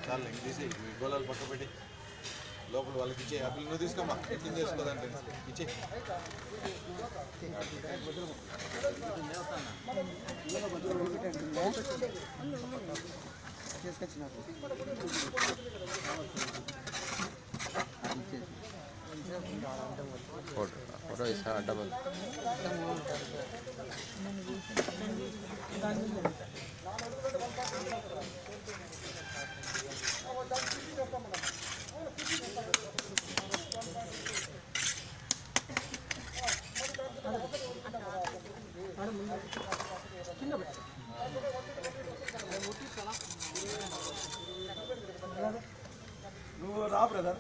చాలు ఇంక తీసి ఈ గోళాలు పక్క పెట్టి లోపల వాళ్ళకి ఇచ్చే ఆ పిల్లలు తీసుకోమ్మా ఎట్లా చేసుకోదంటే ఇచ్చే ఫోటో ఫోటో ఇస్తా అడ్డమని నువ్వు రా బ్రదర్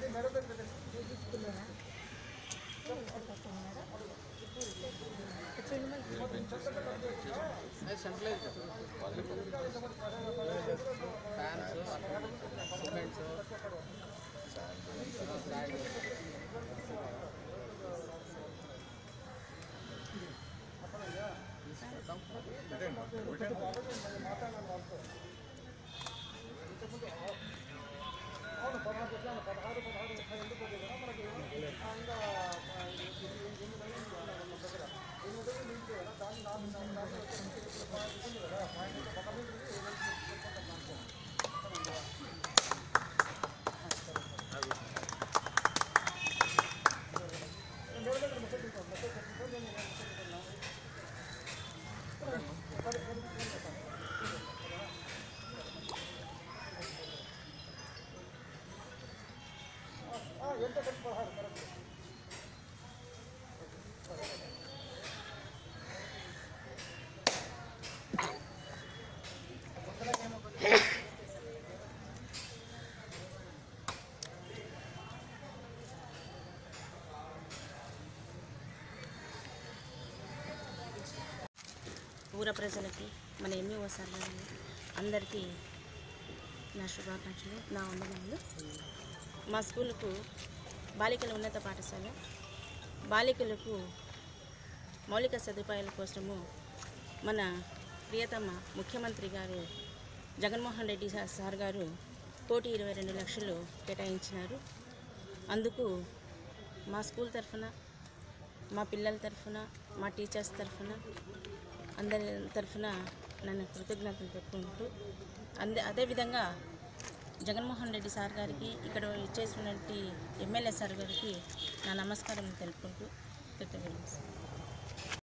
ఊర ప్రజలకి మన ఎంఈఓ సార్ గారికి అందరికీ నా శుభాకాంక్షలు నా వందనాలు మా స్కూలుకు బాలికల ఉన్నత పాఠశాల బాలికలకు మౌలిక సదుపాయాల కోసము మన ప్రియతమ ముఖ్యమంత్రి గారు జగన్మోహన్ రెడ్డి సా- సార్ గారు కోటి ఇరవై రెండు లక్షలు కేటాయించినారు అందుకు మా స్కూల్ తరఫున మా పిల్లల తరఫున మా టీచర్స్ తరఫున అందరి తరఫున నన్ను కృతజ్ఞతలు చెప్పుకుంటూ అందే అదేవిధంగా జగన్మోహన్ రెడ్డి సార్ గారికి ఇక్కడ ఇచ్చేసినటువంటి ఎమ్మెల్యే సార్ గారికి నా నమస్కారం తెలుపుకుంటూ కృతజ్ఞతలు